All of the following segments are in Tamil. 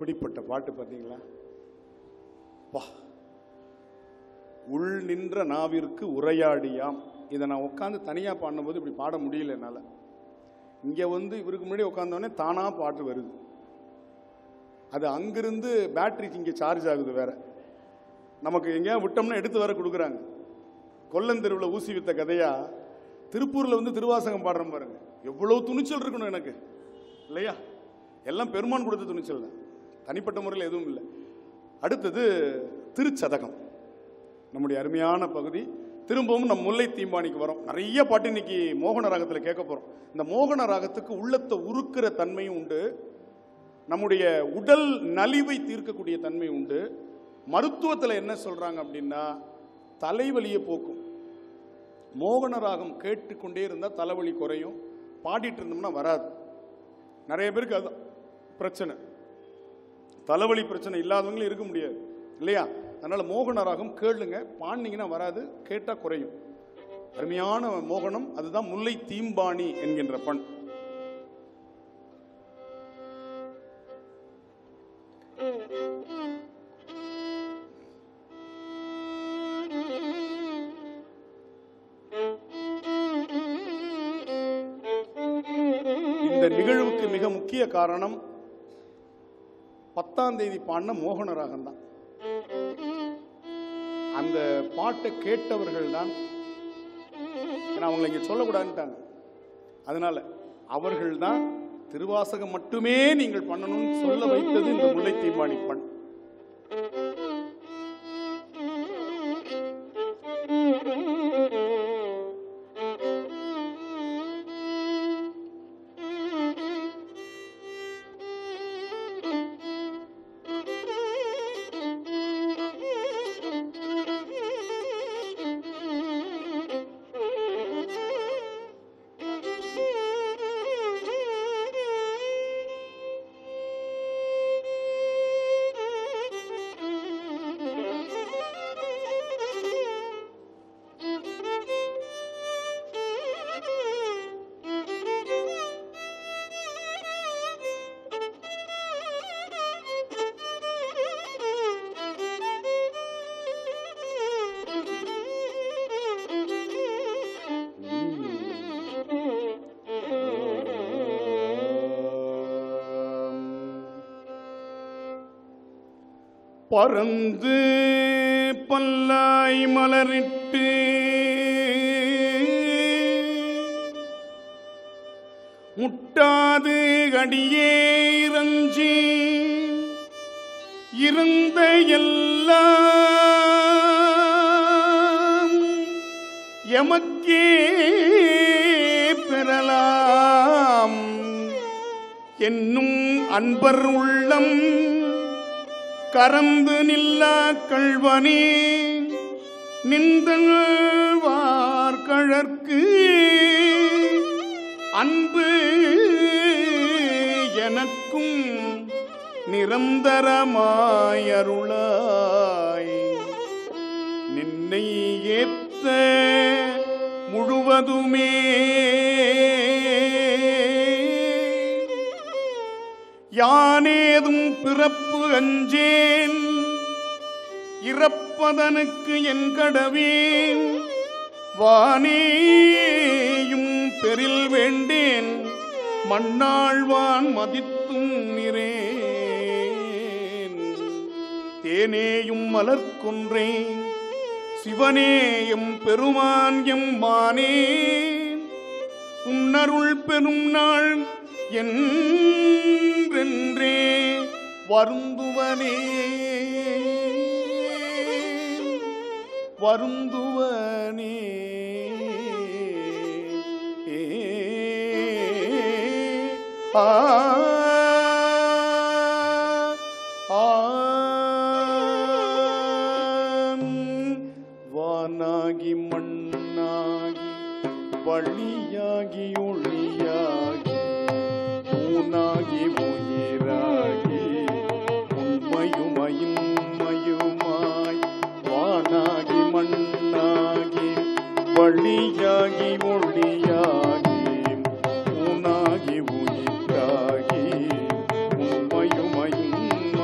எப்படிப்பட்ட பாட்டு பார்த்தீங்களா வா உள் நின்ற நாவிற்கு உரையாடியாம் இதை நான் உட்காந்து தனியாக பாடும்போது இப்படி பாட முடியல என்னால் இங்கே வந்து இவருக்கு முன்னாடி உட்காந்தோடனே தானாக பாட்டு வருது அது அங்கிருந்து பேட்டரிக்கு இங்கே சார்ஜ் ஆகுது வேற நமக்கு எங்கேயா விட்டோம்னா எடுத்து வர கொடுக்குறாங்க கொல்லந்தெருவில் ஊசி வித்த கதையா திருப்பூரில் வந்து திருவாசகம் பாடுறேன் பாருங்க எவ்வளவு துணிச்சல் இருக்கணும் எனக்கு இல்லையா எல்லாம் பெருமான் கொடுத்த துணிச்சல் தான் தனிப்பட்ட முறையில் எதுவும் இல்லை அடுத்தது திருச்சதகம் நம்முடைய அருமையான பகுதி திரும்பவும் நம் முல்லை தீம்பானிக்கு வரோம் நிறைய பாட்டு இன்னைக்கு மோகன ராகத்தில் கேட்க போறோம் இந்த மோகன ராகத்துக்கு உள்ளத்தை உருக்குற தன்மையும் உண்டு நம்முடைய உடல் நலிவை தீர்க்கக்கூடிய தன்மை உண்டு மருத்துவத்தில் என்ன சொல்றாங்க அப்படின்னா தலைவலியை போக்கும் மோகன ராகம் கேட்டுக்கொண்டே இருந்தால் தலைவலி குறையும் பாடிட்டு இருந்தோம்னா வராது நிறைய பேருக்கு அது பிரச்சனை தலைவலி பிரச்சனை இல்லாதவங்களும் இருக்க முடியாது இல்லையா அதனால மோகன ராகம் கேளுங்க பாடினீங்கன்னா வராது கேட்டா குறையும் அருமையான மோகனம் அதுதான் முல்லை தீம்பாணி என்கின்ற பண் இந்த நிகழ்வுக்கு மிக முக்கிய காரணம் பத்தாம் தேதி பாடின மோகன ராகம் தான் அந்த பாட்டை கேட்டவர்கள் தான் ஏன்னா அவங்களை இங்க சொல்லக்கூடாதுன்ட்டாங்க அதனால அவர்கள் தான் திருவாசகம் மட்டுமே நீங்கள் பண்ணணும்னு சொல்ல வைத்தது இந்த முல்லை தீம்பாணி பண் பறந்து பல்லாய் மலரிட்டு முட்டாது அடியே இறஞ்சி இருந்த எல்லாம் எமக்கே பெறலாம் என்னும் அன்பர் உள்ளம் கரந்து நில்லா கள்வனே நின்றழ்வார்கழற்கு அன்பு எனக்கும் நிரந்தரமாயருளாய் நின்னை ஏத்த முழுவதுமே யானேதும் பிறப்பு அஞ்சேன் இறப்பதனுக்கு என் கடவேன் வானேயும் பெரில் வேண்டேன் மண்ணாழ்வான் மதித்தும் நிறேன் தேனேயும் மலர்கொன்றேன் சிவனேயம் பெருமான் எம் மானே உன்னருள் பெரும் நாள் என்றென்றே வருந்துவனே வருந்துவனே ஏ ஆ ஆம். வானாகி மண்ணாகி வழியாகி ஒளியாகி ஊனாகி உயிராகி உண்மையுமையும் மயுமாய் வானாகி மண்ணாகி வழியாகி ஒளியாகி ஊனாகி உயிராகி உண்மையுமையும்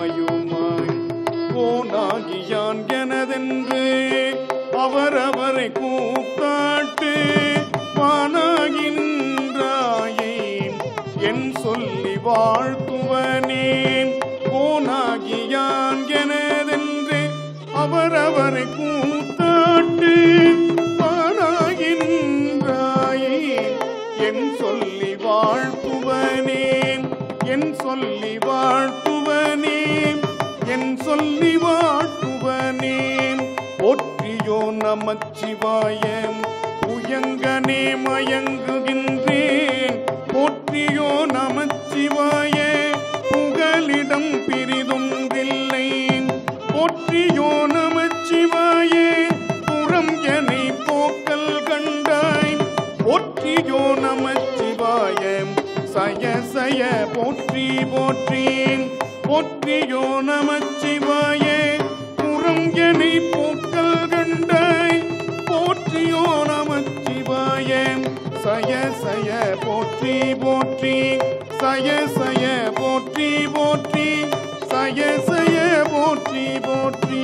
என் சொல்லி வாழ்த்துவனேன் என் சொல்லி வாழ்த்துவனேன் என் சொல்லி வாழ்த்துவனேன் போற்றியோ நமச்சிவாயம் உயங்கனே மயங்குகின்றேன் போற்றியோ நமச்சிவாய புகலிடம் பிரிதுண்டில்லை போற்றியோ நமச்சிவாய புறம் எனை போக்கல் கண்டாய் போற்றியோ நமச்சிவாய சய சய போற்றி போற்றி போற்றியோ நமச்சிவாய புறம் எனை போக்கல் கண்டாய் போற்றியோ நமச்சிவாய சய சய போற்றி போற்றி சய சய போற்றி போற்றி சய சய போற்றி போற்றி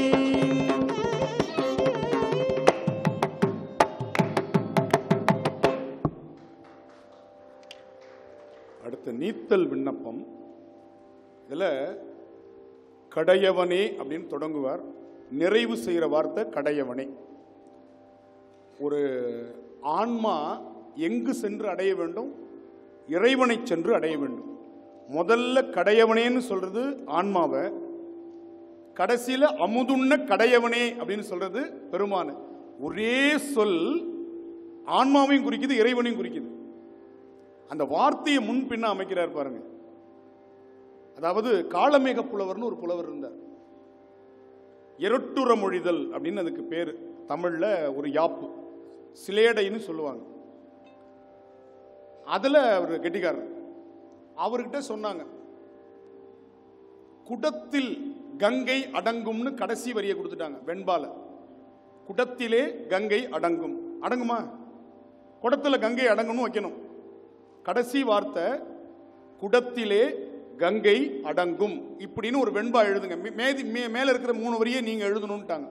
அடுத்த நீத்தல் விண்ணப்பம் இதுல கடையவனே அப்படின்னு தொடங்குவார் நிறைவு செய்கிற வார்த்தை கடையவனே ஒரு ஆன்மா எங்கு சென்று அடைய வேண்டும் இறைவனை சென்று அடைய வேண்டும் முதல்ல கடையவனேன்னு சொல்றது ஆன்மாவை கடைசியில அமுதுண்ண கடையவனே அப்படின்னு சொல்றது பெருமான் ஒரே சொல் ஆன்மாவையும் குறிக்குது இறைவனையும் குறிக்குது அந்த வார்த்தையை முன் பின்ன அமைக்கிறார் பாருங்க அதாவது காளமேக புலவர்னு ஒரு புலவர் இருந்தார் இரட்டுற மொழிதல் அப்படின்னு அதுக்கு பேரு தமிழ்ல ஒரு யாப்பு சிலேடைன்னு சொல்லுவாங்க அதுல அவர் கெட்டிக்காரர் அவர்கிட்ட சொன்னாங்க குடத்தில் கங்கை அடங்கும்னு கடைசி வரியை கொடுத்துட்டாங்க வெண்பால குடத்திலே கங்கை அடங்கும் அடங்குமா குடத்துல கங்கை அடங்கணும் வைக்கணும் கடைசி வார்த்தை குடத்திலே கங்கை அடங்கும் இப்படின்னு ஒரு வெண்பா எழுதுங்க மே- மேதி மே- மேல இருக்கிற மூணு வரியை நீங்க எழுதணும்ட்டாங்க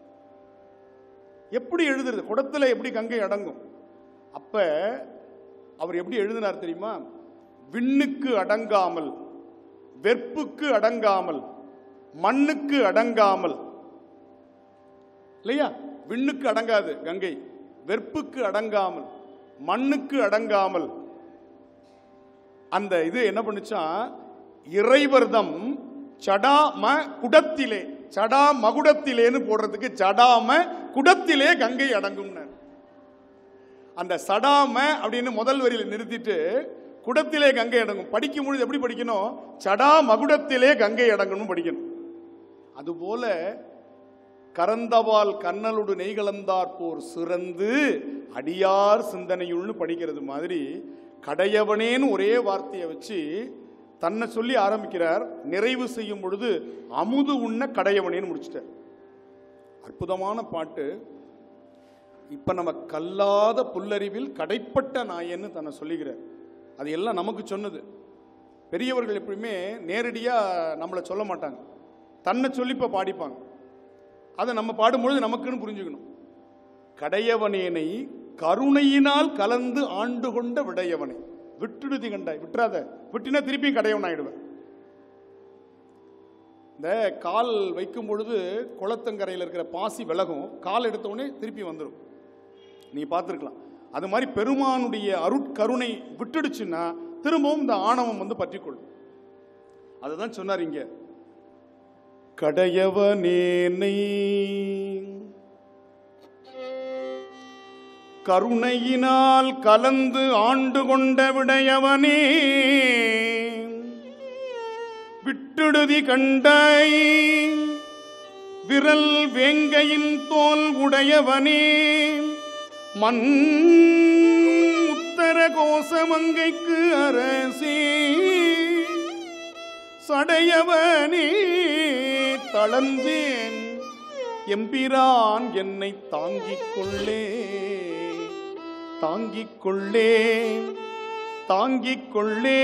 எப்படி எழுதுறது குடத்துல எப்படி கங்கை அடங்கும் அப்ப அவர் எப்படி எழுதினார் தெரியுமா விண்ணுக்கு அடங்காமல் வெற்புக்கு அடங்காமல் மண்ணுக்கு அடங்காமல் இல்லையா விண்ணுக்கு அடங்காது கங்கை வெற்புக்கு அடங்காமல் மண்ணுக்கு அடங்காமல் அந்த இது என்ன பண்ணுச்சான் இறைவர்தம் சடாம குடத்திலே சடா மகுடத்திலேன்னு போடுறதுக்கு சடாம குடத்திலே கங்கை அடங்கும்னார் அந்த சடாம அப்படின்னு முதல் வரியில நிறுத்திட்டு குடத்திலே கங்கை அடங்கும் படிக்கும் பொழுது எப்படி படிக்கணும் சடா மகுடத்திலே கங்கை அடங்கணும் படிக்கணும் அதுபோல கரந்தவால் கண்ணலோடு நெய் கலந்தார் போர் சிறந்து அடியார் சிந்தனையுள்னு படிக்கிறது மாதிரி கடையவனேன்னு ஒரே வார்த்தையை வச்சு தன்னை சொல்லி ஆரம்பிக்கிறார் நிறைவு செய்யும் பொழுது அமுது உண்ண கடையவனேன்னு முடிச்சிட்டார் அற்புதமான பாட்டு இப்ப நம்ம கல்லாத புல்லறிவில் கடைப்பட்ட நாயன்னு தன்னை சொல்லிக்கிறார் அது எல்லாம் நமக்கு சொன்னது பெரியவர்கள் எப்பயுமே நேரடியா நம்மளை சொல்ல மாட்டாங்க தன்னை சொல்லி இப்ப பாடிப்பாங்க அதை நம்ம பாடும்பொழுது நமக்குன்னு புரிஞ்சுக்கணும் கடையவனேனை கருணையினால் கலந்து ஆண்டு கொண்ட விடையவனை விட்டுடுதி கண்டாய் விட்டுறாத விட்டினா திருப்பியும் கடையவன் ஆயிடுவேன் இந்த கால் வைக்கும் பொழுது குளத்தங்கரையில் இருக்கிற பாசி விலகும் கால் எடுத்த உடனே திருப்பி வந்துடும் நீ பார்த்துருக்கலாம் அது மாதிரி பெருமானுடைய அருட்கருணை விட்டுடுச்சுன்னா திரும்பவும் இந்த ஆணவம் வந்து பற்றிக்கொள்ளும் அதுதான் சொன்னார் இங்க கடையவனேனை கருணையினால் கலந்து ஆண்டு கொண்ட விடையவனே விட்டுடுதி கண்டாய் விரல் வேங்கையின் தோல் உடையவனே மண் உத்தர கோசமங்கைக்கு அரசே சடையவனே தளர்ந்தேன் எம்பிரான் என்னை தாங்கிக் கொள்ளே தாங்கிக் கொள்ளே தாங்கிக் கொள்ளே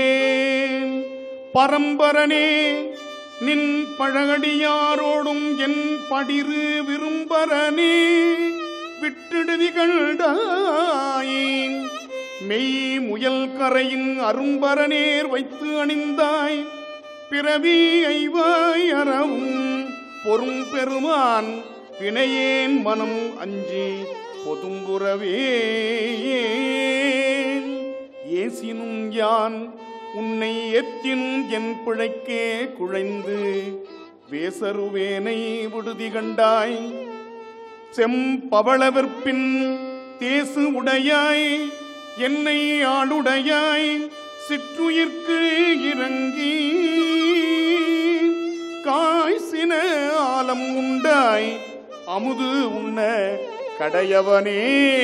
பரம்பரனே நின் பழகடியாரோடும் என் படிரு விரும்பரனே விட்டுடுதி கண்டாயின் மெய் முயல் கரையின் அரும்பரநேர் வைத்து அணிந்தாய் பிறவி ஐவாய் அறவும் பொறும் பெருமான் பிணையேன் மனம் அஞ்சி பொதும்புறவே ஏசினும் யான் உன்னை எத்தினும் என் பிழைக்கே குழைந்து வேசருவேனை விடுதி கண்டாய் செம்பவளவிற்பின் தேசு உடையாய் என்னை ஆளுடையாய் சிற்றுயிர்க்கு இறங்கி காய்சின ஆலம் உண்டாய் அமுது உண்ண கடையவனே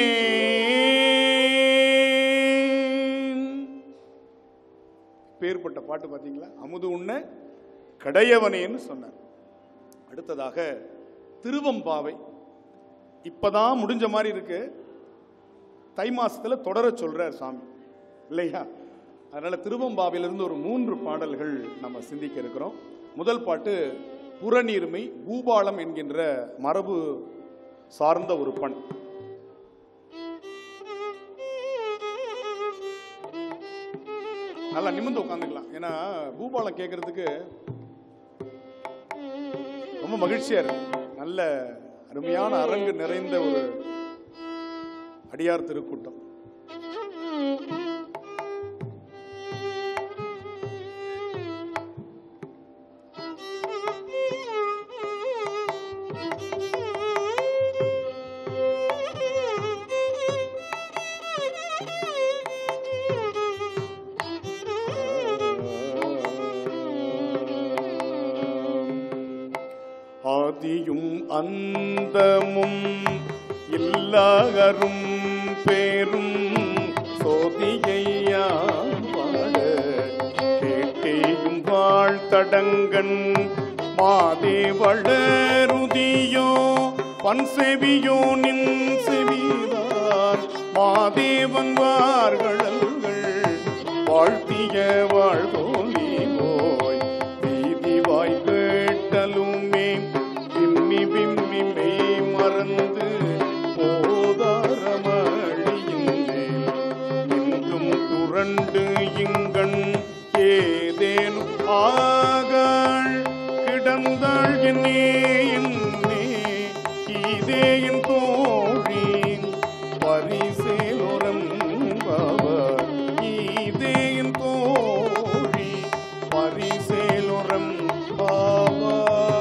பேர்பட்ட பாட்டு பார்த்தீங்களா அமுது உண்ண கடையவனேன்னு சொன்னார் அடுத்ததாக திருவம்பாவை இப்பதான் முடிஞ்ச மாதிரி இருக்கு தை மாசத்துல தொடர சொல்றார் சாமி இல்லையா அதனால திருவம்பாவிலிருந்து ஒரு மூன்று பாடல்கள் நம்ம சிந்திக்க இருக்கிறோம் முதல் பாட்டு புறநீர்மை பூபாலம் என்கின்ற மரபு சார்ந்த ஒரு பண் நல்லா நிமிர்ந்து உட்காந்துக்கலாம் ஏன்னா பூபாலம் கேட்கறதுக்கு ரொம்ப மகிழ்ச்சியா இருக்கு நல்ல அருமையான அரங்கு நிறைந்த ஒரு அடியார் திருக்கூட்டம் ஆதியும் அந்தமும் இல்லாகரும் பேரும் சோதியையாம் பாட கேட்டேயும் வாழ்த்தடங்கன் மாதே வளருதியோ பன்செவியோ நின் செவிதார் மாதேவன் வார்களல்கள் வாழ்த்திய வாழ்தோலி போய் வீதி வாய் கேட்டலுமே விம்மி விம்மி மெய் மறந்து போதாரமழியின்றே என்றும் புரண்டு இங்கண் ஏதேனும் ஆகாள் கிடந்தாள் என்னே என்னே இதே என் தோழி பரிசேலுரம் பாவா இதே என் தோழி பரிசேலுரம் பாவா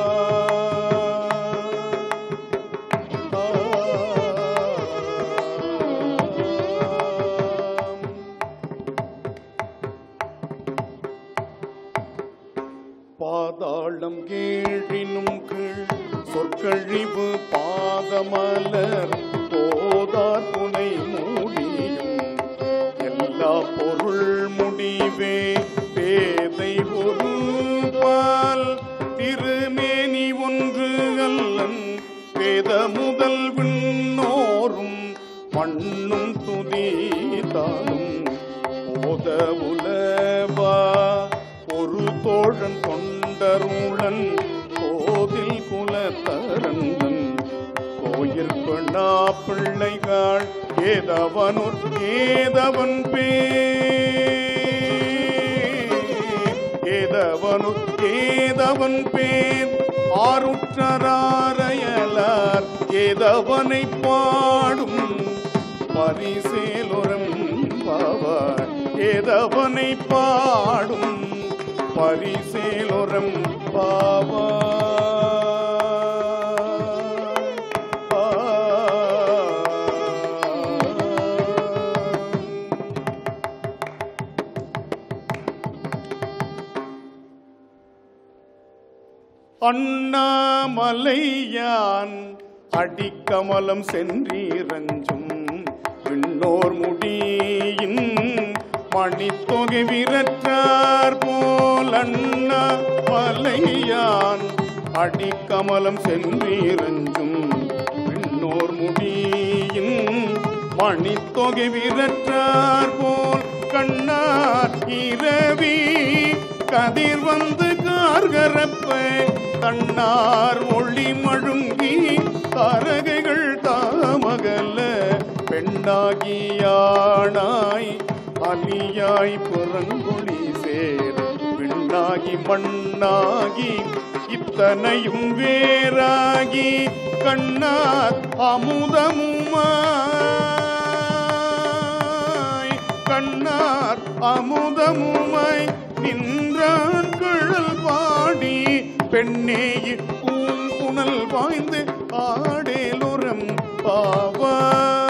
பாதாளம் கேழினும் கீழ் சொற்கழிவு பாதமலர் போதார் புனை மூடியும் எல்லா பொருள் முடிவே பேதை ஒரு பால் திருமேனி ஒன்று அல்லன் வேத முதல் விண்ணோரும் மண்ணும் துதித்தாலும் போத உலவா ஒரு தோழன் கொண்டருளன் கோதில் குலத்தரந்தன் கோயில் பெண்ணா பிள்ளைகள் ஏதவனுர் ஏதவன் பேர் ஏதவனுர் ஏதவன் பேர் ஆருற்றராரையலார் ஏதவனை பாடும் பரிசேலுரம் பாவார் ஏதவனை பாடும் பரிசேலுரம் பாவார் அண்ணாமலையான் அடிக்கமலம் சென்றீரஞ்சும் விண்ணோர் முடியின் மணித்தொகை விரற்றார் போல் அண்ணாமலையான் அடிக்கமலம் சென்றீரஞ்சும் விண்ணோர் முடியின் மணித்தொகை விரற்றார் போல் கண்ணார் இரவி கதிர் வந்து கார்கரப்ப கண்ணார் ஒளி மழுங்கி தாரகைகள் தாமகல பெண்ணாகியானாய் அலியாய் புறங்கொழி சேர் விண்ணாகி மண்ணாகி இத்தனையும் வேறாகி கண்ணார் அமுதமுமாய் கண்ணார் அமுதமுமாய் நின்றான் குழல் பாடி பெண்ணே பூங்குணல் பாய்ந்து ஆடேலுரம் பாவா